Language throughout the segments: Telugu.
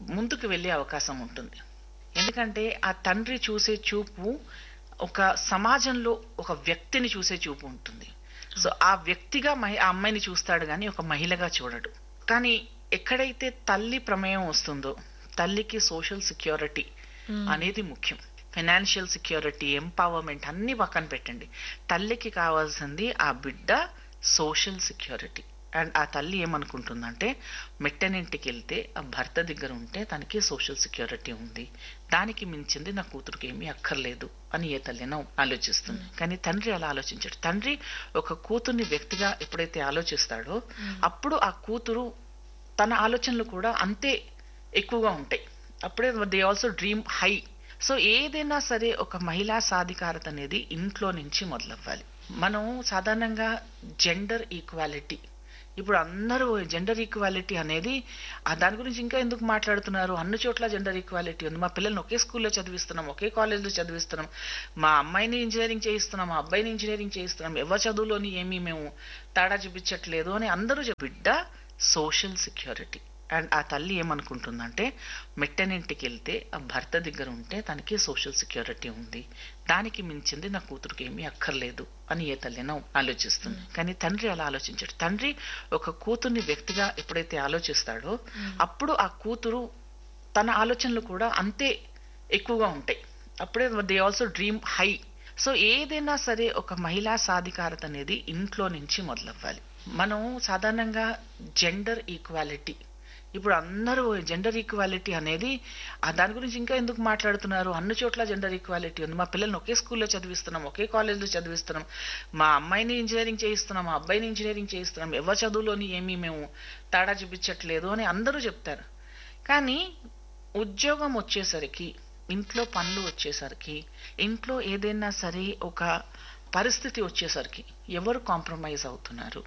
ముందుకు వెళ్ళే అవకాశం ఉంటుంది ఎందుకంటే ఆ తండ్రి చూసే చూపు ఒక సమాజంలో ఒక వ్యక్తిని చూసే చూపు ఉంటుంది సో ఆ వ్యక్తిగా మహి- ఆ అమ్మాయిని చూస్తాడు కానీ ఒక మహిళగా చూడడు కానీ ఎక్కడైతే తల్లి ప్రమేయం వస్తుందో తల్లికి సోషల్ సెక్యూరిటీ అనేది ముఖ్యం ఫైనాన్షియల్ సెక్యూరిటీ ఎంపవర్మెంట్ అన్ని పక్కన పెట్టండి తల్లికి కావాల్సింది ఆ బిడ్డ సోషల్ సెక్యూరిటీ అండ్ ఆ తల్లి ఏమనుకుంటుందంటే మెట్టనింటికి వెళ్తే ఆ భర్త దగ్గర ఉంటే తనకి సోషల్ సెక్యూరిటీ ఉంది దానికి మించింది నా కూతురికి ఏమీ అక్కర్లేదు అని ఏ తల్లినో ఆలోచిస్తుంది కానీ తండ్రి అలా ఆలోచించాడు తండ్రి ఒక కూతుర్ని వ్యక్తిగా ఎప్పుడైతే ఆలోచిస్తాడో అప్పుడు ఆ కూతురు తన ఆలోచనలు కూడా అంతే ఎక్కువగా ఉంటాయి అప్పుడే they also dream high so ఏదైనా సరే ఒక మహిళా సాధికారత అనేది ఇంట్లో నుంచి మొదలవ్వాలి మనం సాధారణంగా జెండర్ ఈక్వాలిటీ ఇప్పుడు అందరూ జెండర్ ఈక్వాలిటీ అనేది ఆ దాని గురించి ఇంకా ఎందుకు మాట్లాడుతున్నారు అన్ని చోట్ల జెండర్ ఈక్వాలిటీ ఉంది మా పిల్లల్ని ఒకే స్కూల్లో చదివిస్తున్నాం ఒకే కాలేజ్లో చదివిస్తున్నాం మా అమ్మాయిని ఇంజనీరింగ్ చేయిస్తున్నాం మా అబ్బాయిని ఇంజనీరింగ్ చేయిస్తున్నాం ఎవరి చదువులోని ఏమీ మేము తేడా చూపించట్లేదు అని అందరూ చెప్ బిడ్డ సోషల్ సెక్యూరిటీ అండ్ ఆ తల్లి ఏమనుకుంటుందంటే మెట్టనింటికి వెళ్తే ఆ భర్త దగ్గర ఉంటే తనకి సోషల్ సెక్యూరిటీ ఉంది దానికి మించింది నా కూతురికి ఏమీ అక్కర్లేదు అని ఏ తల్లినో ఆలోచిస్తుంది కానీ తండ్రి అలా ఆలోచించాడు తండ్రి ఒక కూతుర్ని వ్యక్తిగా ఎప్పుడైతే ఆలోచిస్తాడో అప్పుడు ఆ కూతురు తన ఆలోచనలు కూడా అంతే ఎక్కువగా ఉంటాయి అప్పుడే they also dream high so ఏదైనా సరే ఒక మహిళా సాధికారత అనేది ఇంట్లో నుంచి మొదలవ్వాలి మనం సాధారణంగా జెండర్ ఈక్వాలిటీ ఇప్పుడు అందరూ జెండర్ ఈక్వాలిటీ అనేది ఆ దాని గురించి ఇంకా ఎందుకు మాట్లాడుతున్నారు అన్ని చోట్ల జెండర్ ఈక్వాలిటీ ఉంది మా పిల్లల్ని ఒకే స్కూల్లో చదివిస్తున్నాం ఒకే కాలేజ్లో చదివిస్తున్నాం మా అమ్మాయిని ఇంజనీరింగ్ చేయిస్తున్నాం మా అబ్బాయిని ఇంజనీరింగ్ చేయిస్తున్నాం ఎవరి చదువులోని ఏమీ మేము తేడా చూపించట్లేదు అని అందరూ చెప్తారు కానీ ఉద్యోగం వచ్చేసరికి ఇంట్లో పనులు వచ్చేసరికి ఇంట్లో ఏదైనా సరే ఒక పరిస్థితి వచ్చేసరికి ఎవరు కాంప్రమైజ్ అవుతున్నారు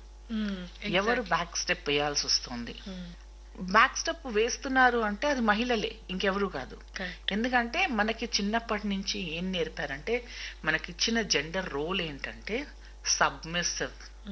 ఎవరు బ్యాక్ స్టెప్ వేయాల్సి వస్తుంది బ్యాక్ స్టెప్ వేస్తున్నారు అంటే అది మహిళలే ఇంకెవరు కాదు ఎందుకంటే మనకి చిన్నప్పటి నుంచి ఏం నేర్పారంటే మనకి ఇచ్చిన జెండర్ రోల్ ఏంటంటే సబ్మిసివ్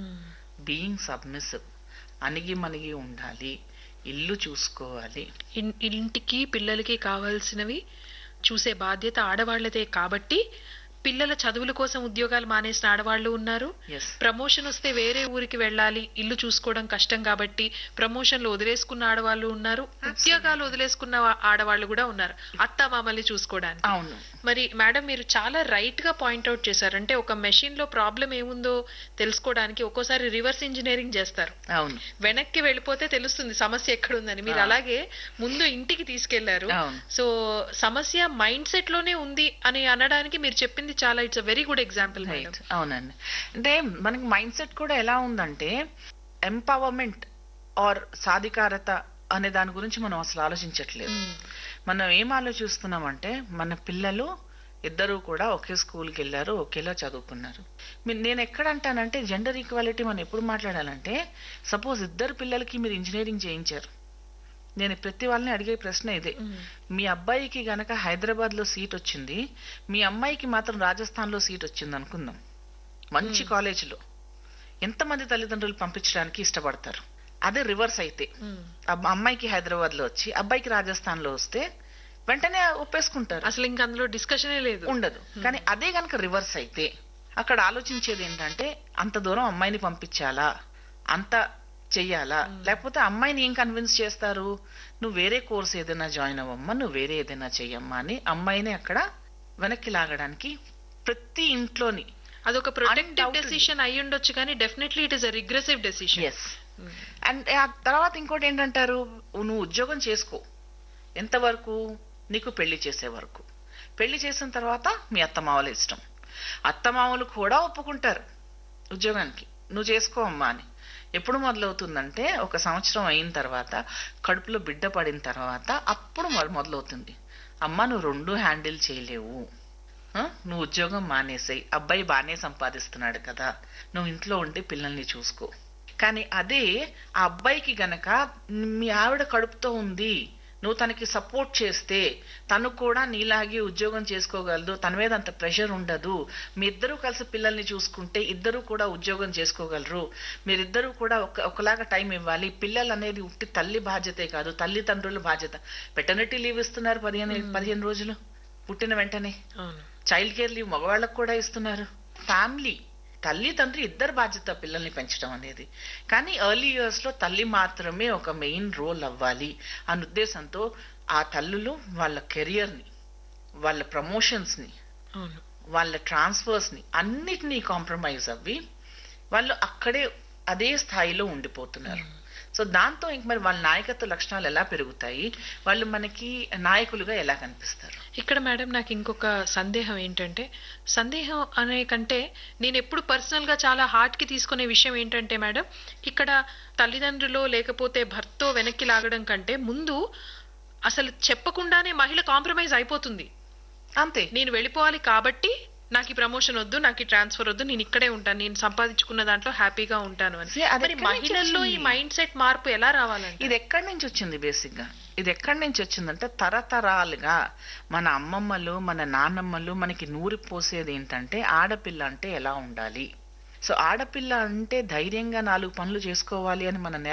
బీయింగ్ సబ్మిసివ్ అణిగి మణిగి ఉండాలి ఇల్లు చూసుకోవాలి ఇన్- ఇంటికి పిల్లలకి కావాల్సినవి చూసే బాధ్యత ఆడవాళ్లదే కాబట్టి పిల్లల చదువుల కోసం ఉద్యోగాలు మానేసిన ఆడవాళ్లు ఉన్నారు ఎస్ ప్రమోషన్ వస్తే వేరే ఊరికి వెళ్ళాలి ఇల్లు చూసుకోవడం కష్టం కాబట్టి ప్రమోషన్లు వదిలేసుకున్న ఆడవాళ్ళు ఉన్నారు ఉద్యోగాలు వదిలేసుకున్న వా- ఆడవాళ్ళు కూడా ఉన్నారు అత్త మామల్ని చూసుకోవడానికి అవును మరి మేడం మీరు చాలా రైట్ గా పాయింట్అవుట్ చేశారు అంటే ఒక మెషిన్ లో ప్రాబ్లం ఏముందో తెలుసుకోవడానికి ఒక్కోసారి రివర్స్ ఇంజనీరింగ్ చేస్తారు అవును వెనక్కి వెళ్ళిపోతే తెలుస్తుంది సమస్య ఎక్కడుందని మీరు అలాగే ముందు ఇంటికి తీసుకెళ్లారు అవును సో సమస్య మైండ్ సెట్ లోనే ఉంది అని అనడానికి మీరు చెప్పింది చాలా it's very good example madam right అవునండి అంటే మనకి మైండ్ సెట్ కూడా ఎలా ఉందంటే ఎంపవర్మెంట్ ఆర్ సాధికారత అనే దాని గురించి మనం అసలు ఆలోచించట్లేదు మనం ఏం ఆలోచిస్తున్నామంటే మన పిల్లలు ఇద్దరు కూడా ఒకే స్కూల్కి వెళ్ళారు ఒకేలా చదువుకున్నారు మీ- నేను ఎక్కడ అంటానంటే జెండర్ ఈక్వాలిటీ మనం ఎప్పుడు మాట్లాడాలంటే సపోజ్ ఇద్దరు పిల్లలకి మీరు ఇంజనీరింగ్ చేయించారు నేను ప్రతి వాళ్ళని అడిగే ప్రశ్న ఇదే మీ అబ్బాయికి గనక హైదరాబాద్ లో సీట్ వచ్చింది మీ అమ్మాయికి మాత్రం రాజస్థాన్ లో సీట్ వచ్చింది అనుకుందాం మంచి కాలేజీలో ఎంతమంది తల్లిదండ్రులు పంపించడానికి ఇష్టపడతారు అదే రివర్స్ అయితే అబ్బ- అమ్మాయికి హైదరాబాద్ లో వచ్చి అబ్బాయికి రాజస్థాన్ లో వస్తే వెంటనే ఒప్పేసుకుంటారు అసలు ఇంక అందులో డిస్కషనే లేదు ఉండదు కానీ అదే గనక రివర్స్ అయితే అక్కడ ఆలోచించేది ఏంటంటే అంత దూరం అమ్మాయిని పంపించాలా అంత చెయ్యాలా లేకపోతే అమ్మాయిని ఏం కన్విన్స్ చేస్తారు నువ్వు వేరే కోర్స్ ఏదైనా జాయిన్ అవ్వమ్మా నువ్వు వేరే ఏదైనా చెయ్యమ్మా అని అమ్మాయిని అక్కడ వెనక్కి లాగడానికి ప్రతి ఇంట్లోని అదొక ప్రొటెక్టివ్ Undoubtedly. డెసిషన్ అయి ఉండొచ్చు కానీ definitely it is a regressive decision yes and ఆ తర్వాత ఇంకోటి ఏంటంటారు నువ్వు ఉద్యోగం చేసుకో ఎంతవరకు నీకు పెళ్లి చేసే వరకు పెళ్లి చేసిన తర్వాత మీ అత్తమావల ఇష్టం అత్తమామలు కూడా ఒప్పుకుంటారు ఉద్యోగానికి నువ్వు చేసుకో అమ్మా అని ఎప్పుడు మొదలవుతుందంటే ఒక సంవత్సరం అయిన తర్వాత కడుపులో బిడ్డ పడిన తర్వాత అప్పుడు మొ- మొదలవుతుంది అమ్మ నువ్వు రెండు హ్యాండిల్ చేయలేవు ఆ? నువ్వు ఉద్యోగం మానేసాయి అబ్బాయి బాగానే సంపాదిస్తున్నాడు కదా నువ్వు ఇంట్లో ఉండి పిల్లల్ని చూసుకో కానీ అదే ఆ అబ్బాయికి గనక మీ ఆవిడ కడుపుతో ఉంది నువ్వు తనకి సపోర్ట్ చేస్తే తను కూడా నీలాగే ఉద్యోగం చేసుకోగలదు తన మీద అంత ప్రెషర్ ఉండదు మీ ఇద్దరూ కలిసి పిల్లల్ని చూసుకుంటే ఇద్దరూ కూడా ఉద్యోగం చేసుకోగలరు మీరిద్దరూ కూడా ఒక ఒకలాగా టైం ఇవ్వాలి పిల్లలు అనేది ఉట్టి తల్లి బాధ్యతే కాదు తల్లిదండ్రుల బాధ్యత పెటర్నిటీ లీవ్ ఇస్తున్నారు పదిహేను పదిహేను రోజులు పుట్టిన వెంటనే అవును చైల్డ్ కేర్ లీవ్ మగవాళ్ళకు కూడా ఇస్తున్నారు ఫ్యామిలీ తల్లి తండ్రి ఇద్దరు బాధ్యత పిల్లల్ని పెంచడం అనేది కానీ ఎర్లీ ఇయర్స్ లో తల్లి మాత్రమే ఒక మెయిన్ రోల్ అవ్వాలి అనే ఉద్దేశంతో ఆ తల్లులు వాళ్ళ కెరియర్ ని వాళ్ళ ప్రమోషన్స్ ని అవును వాళ్ళ ట్రాన్స్ఫర్స్ ని అన్నిటినీ కాంప్రమైజ్ అవ్వి వాళ్ళు అక్కడే అదే స్థాయిలో ఉండిపోతున్నారు సో దాంతో ఇంక మరి వాళ్ళ నాయకత్వ లక్షణాలు ఎలా పెరుగుతాయి వాళ్ళు మనకి నాయకులుగా ఎలా కనిపిస్తారు ఇక్కడ మేడం నాకు ఇంకొక సందేహం ఏంటంటే సందేహం అనే కంటే నేను ఎప్పుడు పర్సనల్ గా చాలా హార్ట్ కి తీసుకునే విషయం ఏంటంటే మేడం ఇక్కడ తల్లిదండ్రులు లేకపోతే భర్తో వెనక్కి లాగడం కంటే ముందు అసలు చెప్పకుండానే మహిళ కాంప్రమైజ్ అయిపోతుంది అంతే నేను వెళ్ళిపోవాలి కాబట్టి నాకు ఈ ప్రమోషన్ వద్దు నాకు ఈ ట్రాన్స్ఫర్ వద్దు నేను ఇక్కడే ఉంటాను నేను సంపాదించుకున్న దాంట్లో హ్యాపీగా ఉంటాను అని See, అది మరి ఎక్కడి నుంచి మహిళల్లో ఈ వచ్చింది? మైండ్ సెట్ మార్పు ఎలా రావాలంటే ఇది ఎక్కడి నుంచి వచ్చింది బేసిక్ గా ఇది ఎక్కడి నుంచి వచ్చిందంటే తరతరాలుగా మన అమ్మమ్మలు మన నాన్నమ్మలు మనకి నూరి పోసేది ఏంటంటే ఆడపిల్ల అంటే ఎలా ఉండాలి సో ఆడపిల్ల అంటే ధైర్యంగా నాలుగు పనులు చేసుకోవాలి అని మన